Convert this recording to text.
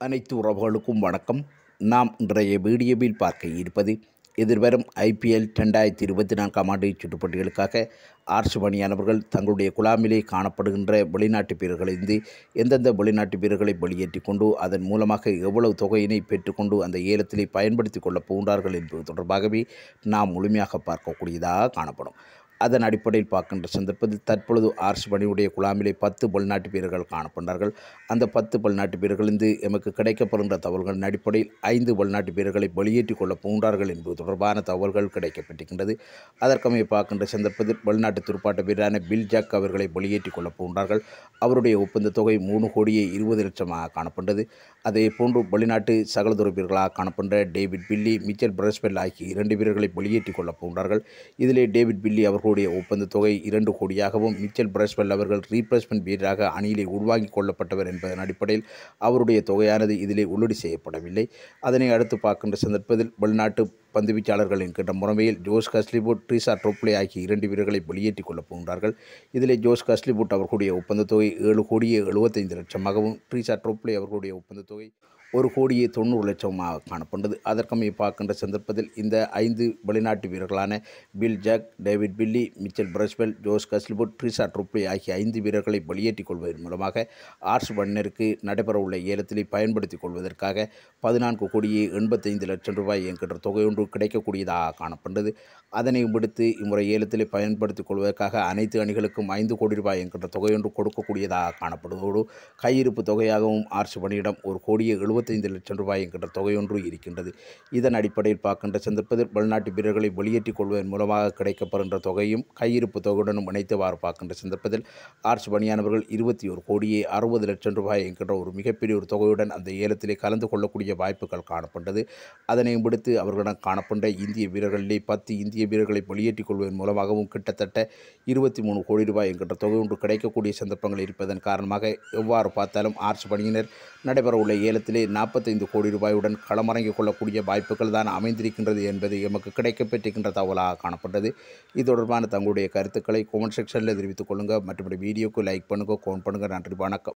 அனைத்து உறவுகளுக்கும் வணக்கம் நாம் இன்றைய வீடியோவில் பார்க்க இருப்பது எதிர்வரும் ஐபிஎல் ரெண்டாயிரத்தி இருபத்தி நான்காம் ஆண்டு சுற்றுப்பட்டிகளுக்காக ஆர்ஸ் பணியானவர்கள் தங்களுடைய குழாமிலே காணப்படுகின்ற வெளிநாட்டு வீரர்களிருந்து எந்தெந்த வெளிநாட்டு வீரர்களை வெளியேற்றி கொண்டு அதன் மூலமாக எவ்வளவு தொகையினை பெற்றுக்கொண்டு அந்த ஏலத்திலே பயன்படுத்தி கொள்ளப் போகின்றார்கள் என்பது தொடர்பாகவே நாம் முழுமையாக பார்க்கக்கூடியதாக காணப்படும் அதன் அடிப்படையில் பார்க்கின்ற சந்தர்ப்பத்தில் தற்பொழுது ஆர்ஸ் பணியுடைய குழாமிலே பத்து வெளிநாட்டு வீரர்கள் காணப்படுகிறார்கள் அந்த பத்து வெளிநாட்டு வீரர்களிருந்து எமக்கு கிடைக்கப்படுகின்ற தகவல்களின் அடிப்படையில் ஐந்து வெளிநாட்டு வீரர்களை வெளியேற்றிக் கொள்ளப் போகின்றார்கள் என்பது தொடர்பான தகவல்கள் கிடைக்கப்பட்டிருக்கின்றது அதற்கமைய பார்க்கின்ற சந்தர்ப்பத்தில் வெளிநாட்டு துடுப்பாட்ட வீரரான பில் ஜாக் அவர்களை வெளியேற்றிக் கொள்ளப் போகின்றார்கள் அவருடைய ஒப்பந்த தொகை மூணு கோடியே இருபது லட்சமாக காணப்பட்டது அதே போன்று வெளிநாட்டு சகலதுறை வீரர்களாக காணப்படுகின்ற டேவிட் பில்லி மிச்சல் பிரஸ்பெல் ஆகிய இரண்டு வீரர்களை வெளியேற்றிக் கொள்ளப் போகின்றார்கள் இதிலே டேவிட் பில்லி அவர்களுடைய ஒப்பந்த தொகை இரண்டு கோடியாகவும் மிச்சல் பிரஸ்பெல் அவர்கள் ரீப்ளேஸ்மெண்ட் வீரராக அணியிலே உருவாக்கி கொள்ளப்பட்டவர் என்பதன் அடிப்படையில் அவருடைய தொகையானது இதிலே உள்ளீடு செய்யப்படவில்லை அதனை அடுத்து பார்க்கின்ற சந்தர்ப்பத்தில் வெளிநாட்டு பந்து வீச்சாளர்கள் என்கின்ற முறைமையில் ஜோஸ் கஸ்லிபுட் ட்ரீசா ட்ரோப்லே ஆகிய இரண்டு வீரர்களை வெளியேற்றிக் கொள்ளப் போகின்றார்கள் இதிலே ஜோஸ் கஸ்லிபுட் அவர்களுடைய ஒப்பந்த தொகை ஏழு கோடியே எழுபத்தைந்து லட்சமாகவும் ட்ரீசா ட்ரோப்லே அவர்களுடைய ஒப்பந்த தொகை ஒரு கோடியே தொண்ணூறு லட்சமாக காணப்பட்டது அதற்கமைய பார்க்கின்ற சந்தர்ப்பத்தில் இந்த ஐந்து வெளிநாட்டு வீரர்களான Will Jacks David Willey Michael Bracewell Josh Hazlewood Reece Topley ஆகிய ஐந்து வீரர்களை வெளியேற்றிக் கொள்வதன் மூலமாக ஆர்ஸ் பண்ணருக்கு நடைபெறவுள்ள ஏலத்திலே பயன்படுத்திக் கொள்வதற்காக பதினான்கு கோடியே எண்பத்தைந்து லட்சம் ரூபாய் என்கின்ற தொகை ஒன்று கிடைக்கக்கூடியதாக காணப்பட்டது அதனை விடுத்து இம்முறை ஏலத்திலே பயன்படுத்திக் கொள்வதற்காக அனைத்து அணிகளுக்கும் ஐந்து கோடி ரூபாய் என்கின்ற தொகை ஒன்று கொடுக்கக்கூடியதாக காணப்படுவதோடு கையிருப்பு தொகையாகவும் ஆர்ஸ் பணியிடம் ஒரு கோடியே எழுபத்தைந்து லட்சம் ரூபாய் என்கின்ற தொகை ஒன்று இருக்கின்றது இதன் அடிப்படையில் பார்க்கின்ற சந்தர்ப்பத்தில் வெளிநாட்டு வீரர்களை வெளியேற்றிக் கொள்வதன் மூலமாக கிடைக்கப்படுகின்ற தொகையும் கையிருப்பு தொகையுடனும் இணைத்தவாறு பார்க்கின்ற சந்தர்ப்பத்தில் ஆர்ஸ் பணியானவர்கள் இருபத்தி ஒரு கோடியே அறுபது லட்சம் ரூபாய் என்கின்ற ஒரு மிகப்பெரிய ஒரு தொகையுடன் அந்த ஏலத்திலே கலந்து கொள்ளக்கூடிய வாய்ப்புகள் காணப்பட்டது அதனை விடுத்து அவர்களிடம் காணப்பட்ட இந்திய வீரர்களிலே பத்து இந்திய வீரர்களை வெளியேற்றிக் கொள்வதன் மூலமாகவும் கிட்டத்தட்ட இருபத்தி மூணு கோடி ரூபாய் என்கின்ற தொகை ஒன்று கிடைக்கக்கூடிய சந்தர்ப்பங்கள் இருப்பதன் காரணமாக எவ்வாறு பார்த்தாலும் ஆர்ட்ஸ் பணியினர் நடைபெறவுள்ள ஏலத்திலே நாற்பத்தைந்து கோடி ரூபாயுடன் களமிறங்கிக் கொள்ளக்கூடிய வாய்ப்புகள் தான் அமைந்திருக்கின்றது என்பது எமக்கு கிடைக்கப்பெற்றிருக்கின்ற தகவலாக காணப்பட்டது இது தொடர்பான தங்களுடைய கருத்துக்களை கமெண்ட் செக்ஷனில் தெரிவித்துக் கொள்ளுங்கள் மற்றும் வீடியோக்கு லைக் பண்ணுங்கள் கோன் பண்ணுங்கள் நன்றி வணக்கம்